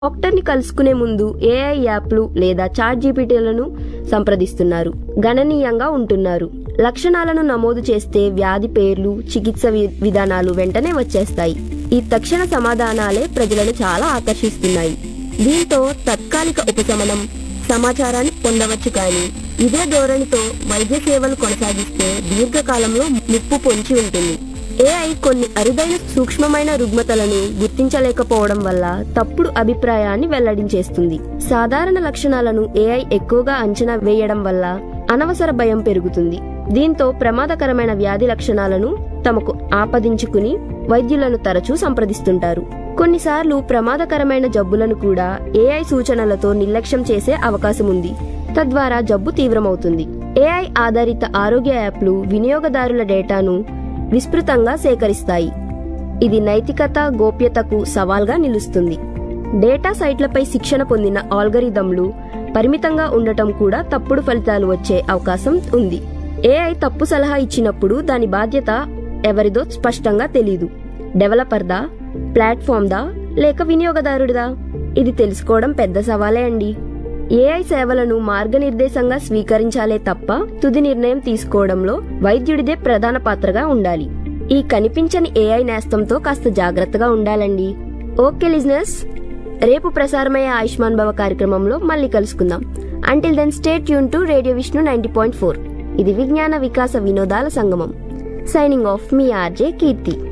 డాక్టర్ని కలుసుకునే ముందు ఏఐ యాప్లు లేదా చాట్ జీపీటీలను సంప్రదిస్తున్నారు గణనీయంగా ఉంటున్నారు లక్షణాలను నమోదు చేస్తే వ్యాధి పేర్లు చికిత్స వి- విధానాలు వెంటనే వచ్చేస్తాయి ఈ తక్షణ సమాధానాలే ప్రజలను చాలా ఆకర్షిస్తున్నాయి దీంతో తాత్కాలిక ఉపశమనం సమాచారాన్ని పొందవచ్చు కానీ ఇదే ధోరణితో వైద్య సేవలు కొనసాగిస్తే దీర్ఘకాలంలో ముప్పు పొంచి ఉంటుంది ఏఐ కొన్ని అరుదైన సూక్ష్మమైన రుగ్మతలను గుర్తించలేకపోవడం వల్ల తప్పుడు అభిప్రాయాన్ని వెల్లడించేస్తుంది సాధారణ లక్షణాలను ఏఐ ఎక్కువగా అంచనా వేయడం వల్ల అనవసర భయం పెరుగుతుంది దీంతో ప్రమాదకరమైన వ్యాధి లక్షణాలను తమకు ఆపదించుకుని వైద్యులను తరచూ సంప్రదిస్తుంటారు కొన్నిసార్లు ప్రమాదకరమైన జబ్బులను కూడా ఏఐ సూచనలతో నిర్లక్ష్యం చేసే అవకాశం ఉంది తద్వారా జబ్బు తీవ్రమవుతుంది ఏఐ ఆధారిత ఆరోగ్య యాప్లు వినియోగదారుల డేటాను విస్తృతంగా సేకరిస్తాయి ఇది నైతికత గోప్యతకు సవాల్గా నిలుస్తుంది డేటా సైట్లపై శిక్షణ పొందిన ఆల్గరిథంలు పరిమితంగా ఉండటం కూడా తప్పుడు ఫలితాలు వచ్చే అవకాశం ఉంది ఏఐ తప్పు సలహా ఇచ్చినప్పుడు దాని బాధ్యత ఎవరిదో స్పష్టంగా తెలీదు డెవలపర్దా ప్లాట్ఫామ్దా లేక వినియోగదారుడిదా ఇది తెలుసుకోవడం పెద్ద సవాలే అండి ఏఐ సేవలను మార్గనిర్దేశంగా స్వీకరించాలే తప్ప తుది నిర్ణయం తీసుకోవడంలో వైద్యుడిదే ప్రధాన పాత్రగా ఉండాలి ఈ కనిపించని ఏఐ నేస్తంతో కాస్త జాగ్రత్తగా ఉండాలండి ఓకే లిజినెస్ రేపు ప్రసారమయ్యే ఆయుష్మాన్ భవ కార్యక్రమంలో మళ్ళీ కలుసుకుందాం until then stay tuned to radio Vishnu ninety point four ఇది విజ్ఞాన వికాస వినోదాల సంగమం సైనింగ్ ఆఫ్ మీ ఆర్జే కీర్తి